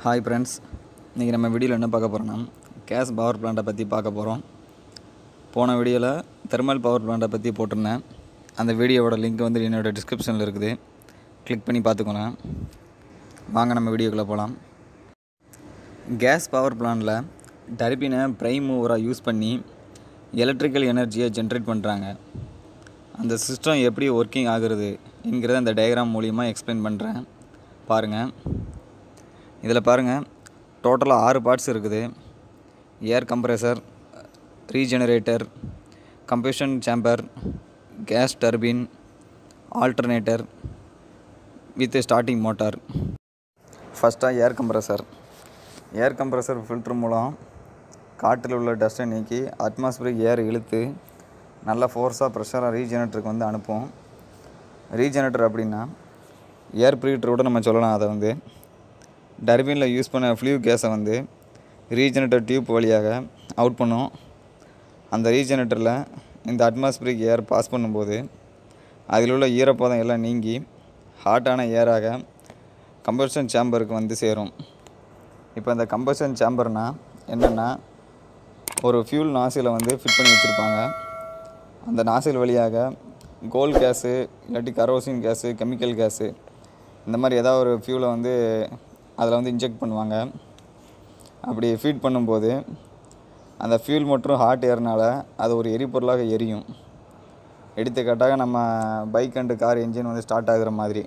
hi friends இன்றைக்கி நம்ம வீடியோவில் என்ன பார்க்க போகிறோன்னா கேஸ் பவர் பிளான்ட்டை பற்றி பார்க்க போகிறோம் போன வீடியோவில் தெர்மல் பவர் பிளான்ட்டை பற்றி போட்டிருந்தேன் அந்த வீடியோவோட லிங்க் வந்து என்னோடய டிஸ்கிரிப்ஷனில் இருக்குது கிளிக் பண்ணி பார்த்துக்கோங்க வாங்க நம்ம வீடியோக்குள்ளே போகலாம் கேஸ் பவர் பிளான்ட்டில் டர்பினை ப்ரைம் மூவராக யூஸ் பண்ணி எலக்ட்ரிக்கல் எனர்ஜியை ஜென்ரேட் பண்ணுறாங்க அந்த சிஸ்டம் எப்படி ஒர்க்கிங் ஆகுறது என்கிறத அந்த டயக்ராம் மூலிமா எக்ஸ்பிளைன் பண்ணுறேன் பாருங்கள் இதில் பாருங்கள் டோட்டலாக ஆறு பார்ட்ஸ் இருக்குது air compressor regenerator combustion chamber gas turbine alternator with starting motor ஃபஸ்ட்டாக air compressor air compressor filter மூலம் காற்றில் உள்ள டஸ்ட்டை நீக்கி அட்மாஸ்பியரிக் ஏர் இழுத்து நல்ல ஃபோர்ஸாக ப்ரெஷராக ரீஜெனரேட்டருக்கு வந்து அனுப்பும் ரீஜெனரேட்டர் அப்படின்னா ஏர் ப்ரீட்டரோட நம்ம சொல்லலாம் அதை வந்து டர்பினில் யூஸ் பண்ண ஃப்ளூ கேஸை வந்து ரீஜெனரேட்டர் டியூப் வழியாக அவுட் பண்ணும் அந்த ரீஜெனரேட்டரில் இந்த அட்மாஸ்பியரிக் ஏர் பாஸ் பண்ணும்போது அதில் உள்ள ஈரப்பதம் எல்லாம் நீங்கி ஹாட்டான ஏராக கம்பஷன் சேம்பருக்கு வந்து சேரும் இப்போ இந்த கம்பஷன் சேம்பர்னால் என்னென்னா ஒரு ஃபியூல் நாசிலை வந்து ஃபிட் பண்ணி வச்சுருப்பாங்க அந்த நாசில் வழியாக கோல் கேஸு இல்லாட்டி கரோசின் கேஸு கெமிக்கல் கேஸு இந்த மாதிரி ஏதாவது ஒரு ஃபியூலை வந்து அதில் வந்து இன்ஜெக்ட் பண்ணுவாங்க அப்படி ஃபீட் பண்ணும்போது அந்த ஃபியூல் மற்றும் ஹாட் ஏர்னால் அது ஒரு எரிபொருளாக எரியும் எடுத்துக்காட்டாக நம்ம பைக் அண்டு கார் என்ஜின் வந்து ஸ்டார்ட் ஆகுற மாதிரி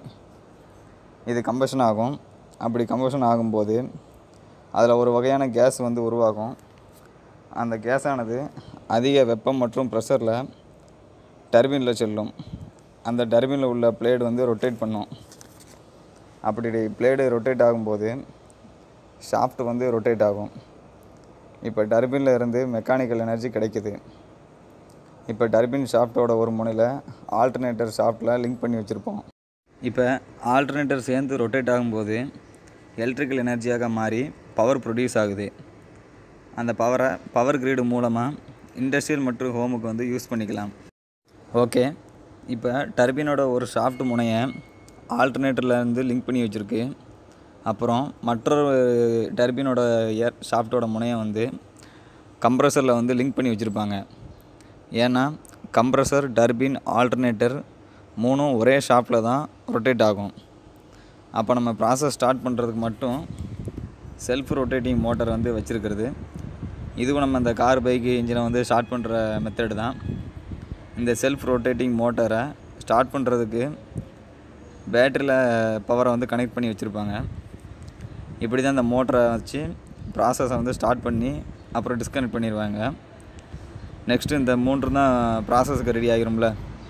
இது கம்பஷன் ஆகும் அப்படி கம்பஷன் ஆகும்போது அதில் ஒரு வகையான கேஸ் வந்து உருவாகும் அந்த கேஸானது அதிக வெப்பம் மற்றும் ப்ரெஷரில் டர்பினில் செல்லும் அந்த டர்பினில் உள்ள பிளேடு வந்து ரொட்டேட் பண்ணும் அப்படி பிளேடு ரொட்டேட் ஆகும்போது ஷாஃப்ட் வந்து ரொட்டேட் ஆகும் இப்போ டர்பினில் இருந்து மெக்கானிக்கல் எனர்ஜி கிடைக்குது இப்போ டர்பின் ஷாஃப்ட்டோட ஒரு முனையில் ஆல்டர்னேட்டர் ஷாஃப்ட்டில் லிங்க் பண்ணி வச்சுருப்போம் இப்போ ஆல்டர்னேட்டர் சேர்ந்து ரொட்டேட் ஆகும்போது எலக்ட்ரிக்கல் எனர்ஜியாக மாறி பவர் ப்ரொடியூஸ் ஆகுது அந்த பவரை பவர் கிரிடு மூலமாக இண்டஸ்ட்ரியல் மற்றும் ஹோமுக்கு வந்து யூஸ் பண்ணிக்கலாம் ஓகே இப்போ டர்பினோட ஒரு ஷாஃப்ட் முனையை ஆல்டர்னேட்டரில் இருந்து லிங்க் பண்ணி வச்சுருக்கு அப்புறம் மற்றொரு டர்பினோட ஏர் ஷாஃப்ட்டோட முனையை வந்து கம்ப்ரஸரில் வந்து லிங்க் பண்ணி வச்சுருப்பாங்க ஏன்னா கம்ப்ரஸர் டர்பின் ஆல்டர்னேட்டர் மூணும் ஒரே ஷாஃப்ட்டில் தான் ரொட்டேட் ஆகும் அப்போ நம்ம ப்ராசஸ் ஸ்டார்ட் பண்ணுறதுக்கு மட்டும் செல்ஃப் ரொட்டேட்டிங் மோட்டார் வந்து வச்சுருக்கிறது இதுவும் நம்ம இந்த கார் பைக்கு இன்ஜினை வந்து ஸ்டார்ட் பண்ணுற மெத்தடு தான் இந்த செல்ஃப் ரொட்டேட்டிங் மோட்டரை ஸ்டார்ட் பண்ணுறதுக்கு பேட்டரியில் பவரை வந்து கனெக்ட் பண்ணி வச்சுருப்பாங்க இப்படி தான் இந்த மோட்டரை வச்சு ப்ராசஸை வந்து ஸ்டார்ட் பண்ணி அப்புறம் டிஸ்கனெக்ட் பண்ணிடுவாங்க நெக்ஸ்ட்டு இந்த மூன்று தான் ப்ராசஸுக்கு ரெடி ஆகிரும்ல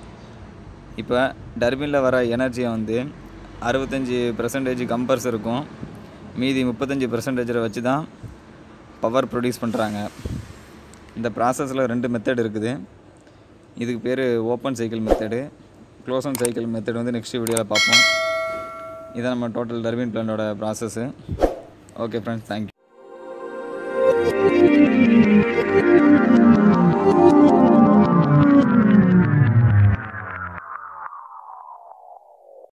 இப்போ டர்பினில் வர எனர்ஜியை வந்து அறுபத்தஞ்சி பெர்சன்டேஜ் கம்பர்ஸ் இருக்கும் மீதி முப்பத்தஞ்சு பெர்சன்டேஜில் வச்சு தான் பவர் ப்ரொடியூஸ் பண்ணுறாங்க இந்த ப்ராசஸில் ரெண்டு மெத்தட் இருக்குது இதுக்கு பேர் open cycle method closed cycle method வந்து நெக்ஸ்ட் வீடியோவில் பார்ப்போம் இதான் நம்ம டோட்டல் டர்பின் பிளானோட ப்ராசஸ்ஸு ஓகே ஃப்ரெண்ட்ஸ் தேங்க்யூ